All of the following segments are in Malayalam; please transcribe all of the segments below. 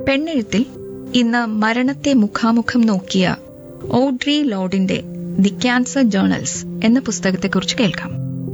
പെണ്ണെഴുത്തിൽ ഇന്ന് മരണത്തെ മുഖാമുഖം നോക്കിയ ഓഡ്രി ലോഡിന്റെ ദി ക്യാൻസർ ജേണൽസ് എന്ന പുസ്തകത്തെക്കുറിച്ച് കേൾക്കാം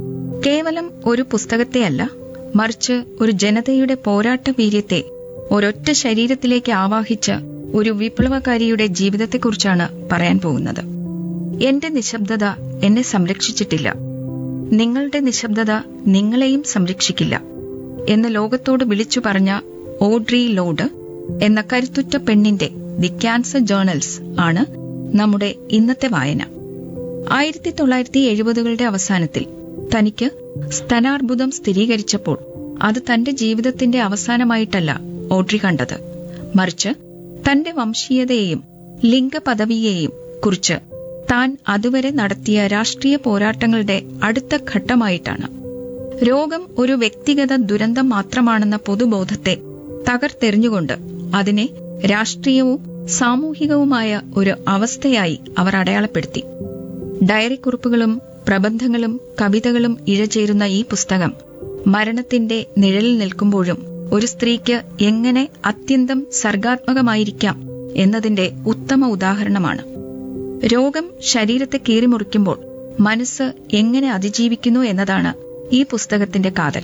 കേവലം ഒരു പുസ്തകത്തെയല്ല മറിച്ച് ഒരു ജനതയുടെ പോരാട്ട വീര്യത്തെ ഒരൊറ്റ ശരീരത്തിലേക്ക് ആവാഹിച്ച ഒരു വിപ്ലവകാരിയുടെ ജീവിതത്തെക്കുറിച്ചാണ് പറയാൻ പോകുന്നത് എന്റെ നിശബ്ദത എന്നെ സംരക്ഷിച്ചിട്ടില്ല നിങ്ങളുടെ നിശബ്ദത നിങ്ങളെയും സംരക്ഷിക്കില്ല എന്ന് ലോകത്തോട് വിളിച്ചു പറഞ്ഞ ഓഡ്രി ലോഡ് എന്ന കരുത്തുറ്റ പെണ്ണിന്റെ ദി ക്യാൻസർ ജേണൽസ് ആണ് നമ്മുടെ ഇന്നത്തെ വായന ആയിരത്തി തൊള്ളായിരത്തി എഴുപതുകളുടെ അവസാനത്തിൽ തനിക്ക് സ്തനാർബുദം സ്ഥിരീകരിച്ചപ്പോൾ അത് തന്റെ ജീവിതത്തിന്റെ അവസാനമായിട്ടല്ല ഓഡ്രി കണ്ടത് മറിച്ച് തന്റെ വംശീയതയെയും ലിംഗപദവിയെയും കുറിച്ച് താൻ അതുവരെ നടത്തിയ രാഷ്ട്രീയ പോരാട്ടങ്ങളുടെ അടുത്ത ഘട്ടമായിട്ടാണ് രോഗം ഒരു വ്യക്തിഗത ദുരന്തം മാത്രമാണെന്ന പൊതുബോധത്തെ തകർത്തെറിഞ്ഞുകൊണ്ട് അതിനെ രാഷ്ട്രീയവും സാമൂഹികവുമായ ഒരു അവസ്ഥയായി അവർ അടയാളപ്പെടുത്തി ഡയറിക്കുറിപ്പുകളും പ്രബന്ധങ്ങളും കവിതകളും ഇഴചേരുന്ന ഈ പുസ്തകം മരണത്തിന്റെ നിഴലിൽ നിൽക്കുമ്പോഴും ഒരു സ്ത്രീക്ക് എങ്ങനെ അത്യന്തം സർഗാത്മകമായിരിക്കാം എന്നതിന്റെ ഉത്തമ ഉദാഹരണമാണ് രോഗം ശരീരത്തെ കീറിമുറിക്കുമ്പോൾ മനസ്സ് എങ്ങനെ അതിജീവിക്കുന്നു എന്നതാണ് ഈ പുസ്തകത്തിന്റെ കാതൽ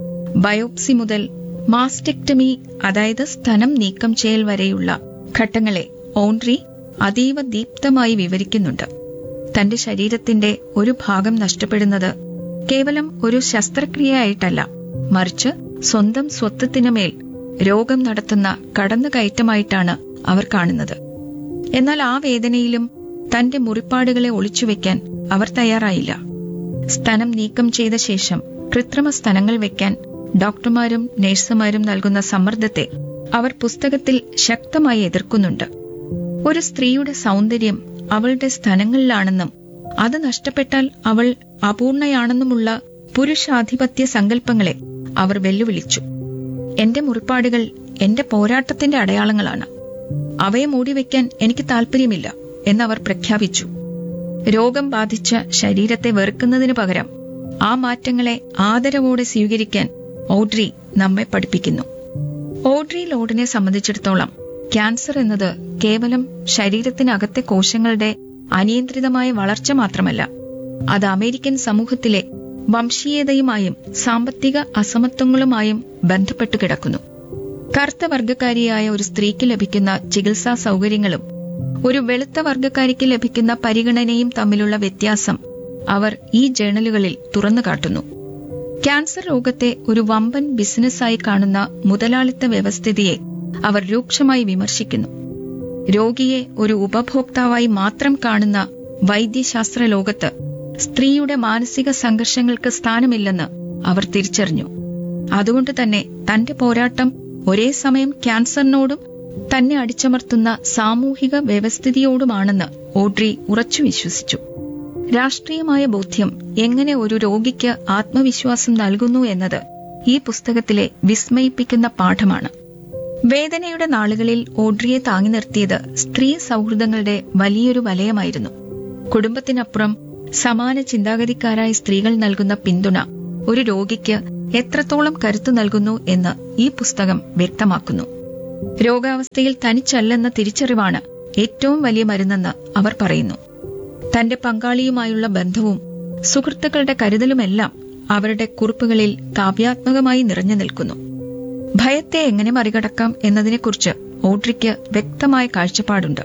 ബയോപ്സി മുതൽ മാസ്റ്റെക്ടമി അതായത് സ്തനം നീക്കം ചെയ്യൽ വരെയുള്ള ഘട്ടങ്ങളെ ഓൺട്രി അതീവ ദീപ്തമായി വിവരിക്കുന്നുണ്ട് തന്റെ ശരീരത്തിന്റെ ഒരു ഭാഗം നഷ്ടപ്പെടുന്നത് കേവലം ഒരു ശസ്ത്രക്രിയയായിട്ടല്ല മറിച്ച് സ്വന്തം സ്വത്വത്തിനുമേൽ രോഗം നടത്തുന്ന കടന്നുകയറ്റമായിട്ടാണ് അവർ കാണുന്നത് എന്നാൽ ആ വേദനയിലും തന്റെ മുറിപ്പാടുകളെ ഒളിച്ചുവെക്കാൻ അവർ തയ്യാറായില്ല സ്തനം നീക്കം ചെയ്ത ശേഷം കൃത്രിമ സ്തനങ്ങൾ വെക്കാൻ ഡോക്ടർമാരും നഴ്സുമാരും നൽകുന്ന സമ്മർദ്ദത്തെ അവർ പുസ്തകത്തിൽ ശക്തമായി എതിർക്കുന്നുണ്ട് ഒരു സ്ത്രീയുടെ സൗന്ദര്യം അവളുടെ സ്ഥലങ്ങളിലാണെന്നും അത് നഷ്ടപ്പെട്ടാൽ അവൾ അപൂർണയാണെന്നുമുള്ള പുരുഷാധിപത്യ സങ്കല്പങ്ങളെ അവർ വെല്ലുവിളിച്ചു എന്റെ മുറിപ്പാടുകൾ എന്റെ പോരാട്ടത്തിന്റെ അടയാളങ്ങളാണ് അവയെ മൂടിവെക്കാൻ എനിക്ക് താൽപ്പര്യമില്ല എന്നവർ പ്രഖ്യാപിച്ചു രോഗം ബാധിച്ച ശരീരത്തെ വെറുക്കുന്നതിനു പകരം ആ മാറ്റങ്ങളെ ആദരവോടെ സ്വീകരിക്കാൻ ഓഡ്രി നമ്മെ പഠിപ്പിക്കുന്നു ഓഡ്രി ലോഡിനെ സംബന്ധിച്ചിടത്തോളം ക്യാൻസർ എന്നത് കേവലം ശരീരത്തിനകത്തെ കോശങ്ങളുടെ അനിയന്ത്രിതമായ വളർച്ച മാത്രമല്ല അത് അമേരിക്കൻ സമൂഹത്തിലെ വംശീയതയുമായും സാമ്പത്തിക അസമത്വങ്ങളുമായും ബന്ധപ്പെട്ടു കിടക്കുന്നു കറുത്ത വർഗക്കാരിയായ ഒരു സ്ത്രീക്ക് ലഭിക്കുന്ന ചികിത്സാ സൗകര്യങ്ങളും ഒരു വെളുത്ത വർഗക്കാരിക്ക് ലഭിക്കുന്ന പരിഗണനയും തമ്മിലുള്ള വ്യത്യാസം അവർ ഈ ജേണലുകളിൽ തുറന്നു കാട്ടുന്നു ക്യാൻസർ രോഗത്തെ ഒരു വമ്പൻ ബിസിനസ്സായി കാണുന്ന മുതലാളിത്ത വ്യവസ്ഥിതിയെ അവർ രൂക്ഷമായി വിമർശിക്കുന്നു രോഗിയെ ഒരു ഉപഭോക്താവായി മാത്രം കാണുന്ന വൈദ്യശാസ്ത്ര ലോകത്ത് സ്ത്രീയുടെ മാനസിക സംഘർഷങ്ങൾക്ക് സ്ഥാനമില്ലെന്ന് അവർ തിരിച്ചറിഞ്ഞു അതുകൊണ്ട് തന്നെ തന്റെ പോരാട്ടം ഒരേ സമയം ക്യാൻസറിനോടും തന്നെ അടിച്ചമർത്തുന്ന സാമൂഹിക വ്യവസ്ഥിതിയോടുമാണെന്ന് ഓഡ്രി ഉറച്ചു വിശ്വസിച്ചു രാഷ്ട്രീയമായ ബോധ്യം എങ്ങനെ ഒരു രോഗിക്ക് ആത്മവിശ്വാസം നൽകുന്നു എന്നത് ഈ പുസ്തകത്തിലെ വിസ്മയിപ്പിക്കുന്ന പാഠമാണ് വേദനയുടെ നാളുകളിൽ ഓഡ്രിയെ താങ്ങി നിർത്തിയത് സ്ത്രീ സൗഹൃദങ്ങളുടെ വലിയൊരു വലയമായിരുന്നു കുടുംബത്തിനപ്പുറം സമാന ചിന്താഗതിക്കാരായ സ്ത്രീകൾ നൽകുന്ന പിന്തുണ ഒരു രോഗിക്ക് എത്രത്തോളം കരുത്തു നൽകുന്നു എന്ന് ഈ പുസ്തകം വ്യക്തമാക്കുന്നു രോഗാവസ്ഥയിൽ തനിച്ചല്ലെന്ന തിരിച്ചറിവാണ് ഏറ്റവും വലിയ മരുന്നെന്ന് അവർ പറയുന്നു തന്റെ പങ്കാളിയുമായുള്ള ബന്ധവും സുഹൃത്തുക്കളുടെ കരുതലുമെല്ലാം അവരുടെ കുറിപ്പുകളിൽ കാവ്യാത്മകമായി നിറഞ്ഞു നിൽക്കുന്നു ഭയത്തെ എങ്ങനെ മറികടക്കാം എന്നതിനെക്കുറിച്ച് ഓഡ്രിക്ക് വ്യക്തമായ കാഴ്ചപ്പാടുണ്ട്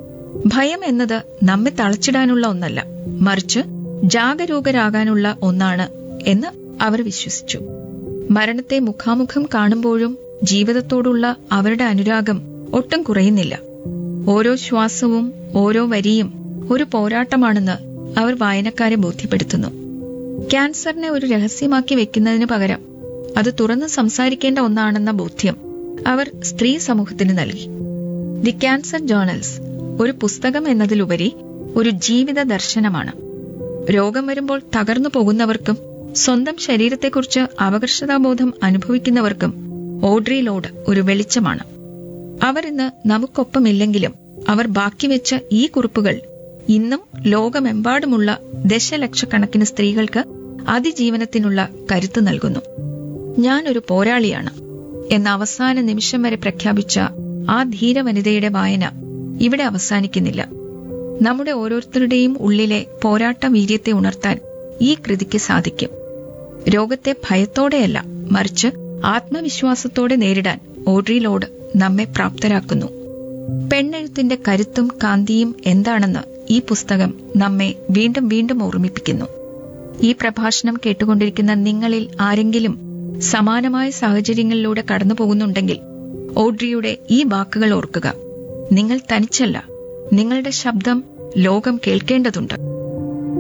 ഭയം എന്നത് നമ്മെ തളച്ചിടാനുള്ള ഒന്നല്ല മറിച്ച് ജാഗരൂകരാകാനുള്ള ഒന്നാണ് എന്ന് അവർ വിശ്വസിച്ചു മരണത്തെ മുഖാമുഖം കാണുമ്പോഴും ജീവിതത്തോടുള്ള അവരുടെ അനുരാഗം ഒട്ടും കുറയുന്നില്ല ഓരോ ശ്വാസവും ഓരോ വരിയും ഒരു പോരാട്ടമാണെന്ന് അവർ വായനക്കാരെ ബോധ്യപ്പെടുത്തുന്നു ക്യാൻസറിനെ ഒരു രഹസ്യമാക്കി വെക്കുന്നതിന് പകരം അത് തുറന്ന് സംസാരിക്കേണ്ട ഒന്നാണെന്ന ബോധ്യം അവർ സ്ത്രീ സമൂഹത്തിന് നൽകി ദി ക്യാൻസർ ജേണൽസ് ഒരു പുസ്തകം എന്നതിലുപരി ഒരു ജീവിത ദർശനമാണ് രോഗം വരുമ്പോൾ തകർന്നു പോകുന്നവർക്കും സ്വന്തം ശരീരത്തെക്കുറിച്ച് അപകർഷതാബോധം അനുഭവിക്കുന്നവർക്കും ഓഡ്രി ലോഡ് ഒരു വെളിച്ചമാണ് അവർ ഇന്ന് നമുക്കൊപ്പമില്ലെങ്കിലും അവർ ബാക്കി വെച്ച ഈ കുറിപ്പുകൾ ഇന്നും ലോകമെമ്പാടുമുള്ള ദശലക്ഷക്കണക്കിന് സ്ത്രീകൾക്ക് അതിജീവനത്തിനുള്ള കരുത്ത് നൽകുന്നു ഞാനൊരു പോരാളിയാണ് എന്ന അവസാന നിമിഷം വരെ പ്രഖ്യാപിച്ച ആ ധീരവനിതയുടെ വായന ഇവിടെ അവസാനിക്കുന്നില്ല നമ്മുടെ ഓരോരുത്തരുടെയും ഉള്ളിലെ പോരാട്ട വീര്യത്തെ ഉണർത്താൻ ഈ കൃതിക്ക് സാധിക്കും രോഗത്തെ ഭയത്തോടെയല്ല മറിച്ച് ആത്മവിശ്വാസത്തോടെ നേരിടാൻ ഓഡ്രി ലോഡ് നമ്മെ പ്രാപ്തരാക്കുന്നു പെണ്ണെഴുത്തിന്റെ കരുത്തും കാന്തിയും എന്താണെന്ന് ഈ പുസ്തകം നമ്മെ വീണ്ടും വീണ്ടും ഓർമ്മിപ്പിക്കുന്നു ഈ പ്രഭാഷണം കേട്ടുകൊണ്ടിരിക്കുന്ന നിങ്ങളിൽ ആരെങ്കിലും സമാനമായ സാഹചര്യങ്ങളിലൂടെ കടന്നു പോകുന്നുണ്ടെങ്കിൽ ഓഡ്രിയുടെ ഈ വാക്കുകൾ ഓർക്കുക നിങ്ങൾ തനിച്ചല്ല നിങ്ങളുടെ ശബ്ദം ലോകം കേൾക്കേണ്ടതുണ്ട്